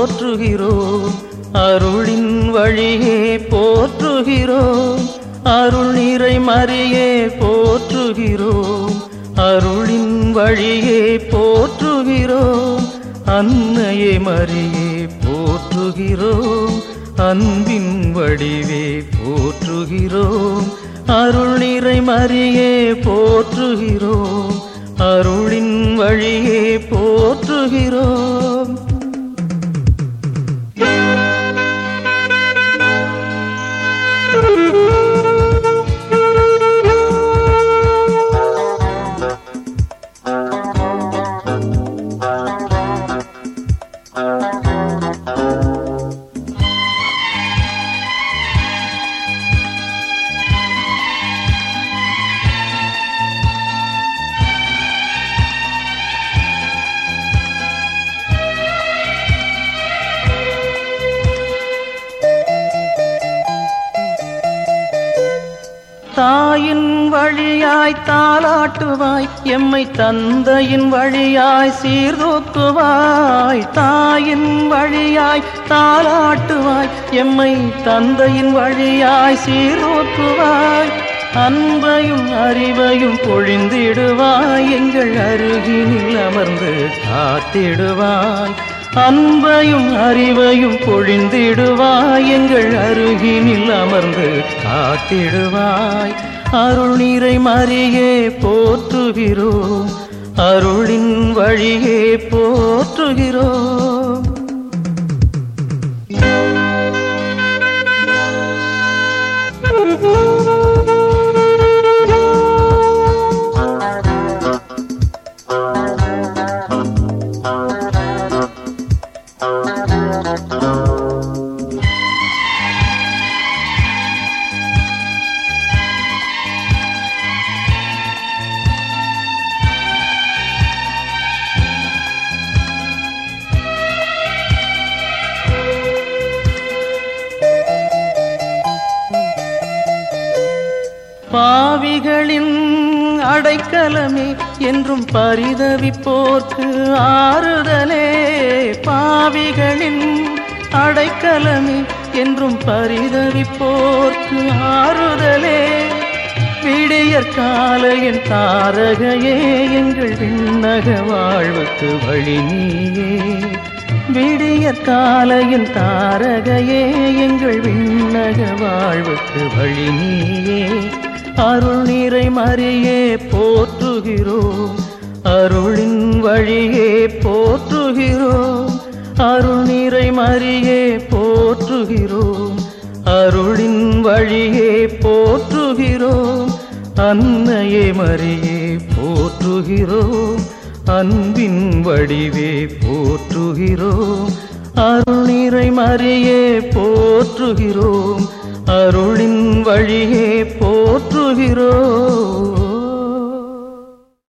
போற்றுகிறோம் அருளின் வழியே போற்றுகிறோம் அருள் நிறை மறியே போற்றுகிறோம் அருளின் வழியே போற்றுகிறோம் அன்னையே மறியே போற்றுகிறோம் அன்பின் வடிவே போற்றுகிறோம் அருள் நிறை மறியே போற்றுகிறோம் அருளின் வழியே போற்றுகிறோம் தாயின் வழியாய் தாலாட்டுவாய் எம்மை தந்தையின் வழியாய் சீர்தூக்குவாய் தாயின் வழியாய் தாலாட்டுவாய் எம்மை தந்தையின் வழியாய் சீர்தூக்குவாய் அன்பையும் அறிவையும் பொழிந்திடுவாய் எங்கள் அருகினில் அமர்ந்து காத்திடுவாய் அன்பையும் அறிவையும் பொழிந்திடுவாய் எங்கள் அருகினில் அமர்ந்து காத்திடுவாய் அருள் நீரை மறியே போற்றுகிறோம் அருளின் வழியே போற்றுகிறோம் பாவிகளின் அடைக்கலமே என்றும் பரிதவிப்போர்க்கு ஆறுதலே பாவிகளின் அடைக்கலமே என்றும் பரிதவிப்போர்க்கு ஆறுதலே விடியற் காலையின் தாரகையே எங்கள் விண்ணக வாழ்வுக்கு வழி நீயே விடியற் காலையின் தாரகையே எங்கள் விண்ணக வாழ்வுக்கு வழி நீயே அருள் நீரை மறியே போற்றுகிறோம் அருளின் வழியே போற்றுகிறோம் அருள் நீரை மறியே போற்றுகிறோம் அருளின் வழியே போற்றுகிறோம் அன்னையே மறியே போற்றுகிறோம் அன்பின் வடிவே போற்றுகிறோம் அருள் நீரை மறியே போற்றுகிறோம் அருளின் வழியே போற்றுகிறோம்